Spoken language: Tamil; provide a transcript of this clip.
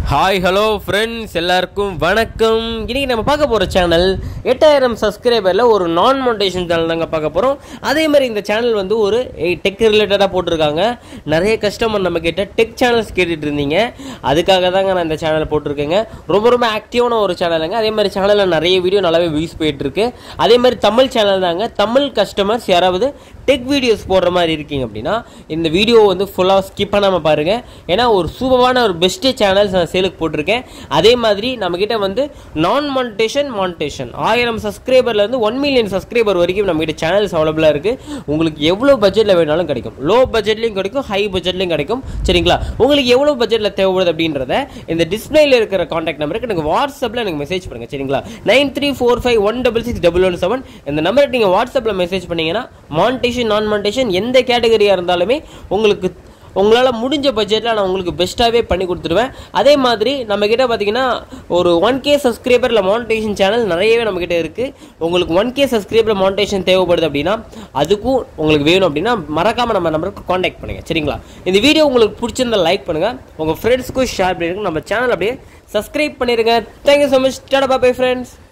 ஹாய் ஹலோ ஃப்ரெண்ட்ஸ் எல்லாருக்கும் வணக்கம் இன்னைக்கு நம்ம பார்க்க போகிற சேனல் எட்டாயிரம் சப்ஸ்கிரைபரில் ஒரு நான் மோட்டேஷன் சேனல் தாங்க பார்க்க போகிறோம் அதே மாதிரி இந்த சேனல் வந்து ஒரு டெக் ரிலேட்டடாக போட்டிருக்காங்க நிறைய கஸ்டமர் நம்ம கிட்ட டெக் சேனல்ஸ் கேட்டுட்டு இருந்தீங்க அதுக்காக தாங்க நான் இந்த சேனல் போட்டிருக்கேங்க ரொம்ப ரொம்ப ஆக்டிவான ஒரு சேனலுங்க அதே மாதிரி சேனலில் நிறைய வீடியோ நல்லாவே வியூஸ் போயிட்டு இருக்கு அதே மாதிரி தமிழ் சேனல் தாங்க தமிழ் கஸ்டமர்ஸ் யாராவது டெக் வீடியோஸ் போடுற மாதிரி இருக்கீங்க அப்படின்னா இந்த வீடியோ வந்து ஃபுல்லாக ஸ்கிப் பண்ணாமல் பாருங்கள் ஏன்னா ஒரு சூப்பரான ஒரு பெஸ்ட்டு சேனல்ஸ் நான் சேலுக்கு போட்டிருக்கேன் அதே மாதிரி நம்மக்கிட்ட வந்து நான் மானிட்டேஷன் மானிட்டேஷன் ஆயிரம் சப்ஸ்கிரைபர்லேருந்து ஒன் மில்லியன் சப்ஸ்கிரைபர் வரைக்கும் நம்மகிட்ட சேனல்ஸ் அவைலபிளாக இருக்குது உங்களுக்கு எவ்வளோ பட்ஜெட்டில் வேணாலும் கிடைக்கும் லோ பட்ஜெட்லையும் கிடைக்கும் ஹை பட்ஜெட்லையும் கிடைக்கும் சரிங்களா உங்களுக்கு எவ்வளோ பட்ஜெட்டில் தேவைப்படுது அப்படின்றத இந்த டிஸ்பிளேல இருக்கிற காண்டாக்ட் நம்பருக்கு எனக்கு வாட்ஸ்அப்பில் எனக்கு மெசேஜ் பண்ணுங்கள் சரிங்களா nine three four five one double six double one seven இந்த நம்பருக்கு நீங்கள் வாட்ஸ்அப்பில் மெசேஜ் பண்ணீங்கன்னா மானிட்டேஷன் நான் மானிட்டேஷன் எந்த கேட்டகரியாக இருந்தாலுமே உங்களுக்கு உங்களால் முடிஞ்ச பட்ஜெட்டில் நான் உங்களுக்கு பெஸ்ட்டாகவே பண்ணி கொடுத்துருவேன் அதே மாதிரி நம்மக்கிட்ட பார்த்தீங்கன்னா ஒரு ஒன் கே சப்ஸ்கிரைபர் இல்லை மானிட்டேஷன் சேனல் நிறையவே நம்மக்கிட்ட இருக்குது உங்களுக்கு ஒன் கே சப்ஸ்கிரைபர் மானிட்டேஷன் தேவைப்படுது அப்படின்னா அதுக்கும் உங்களுக்கு வேணும் அப்படின்னா மறக்காமல் நம்ம நம்பருக்கு காண்டாக்ட் பண்ணுங்கள் சரிங்களா இந்த வீடியோ உங்களுக்கு பிடிச்சிருந்தா லைக் பண்ணுங்கள் உங்கள் ஃப்ரெண்ட்ஸ்க்கும் ஷேர் பண்ணிடுங்க நம்ம சேனல் அப்படியே சப்ஸ்கிரைப் பண்ணிடுங்க thank you so much tata bye friends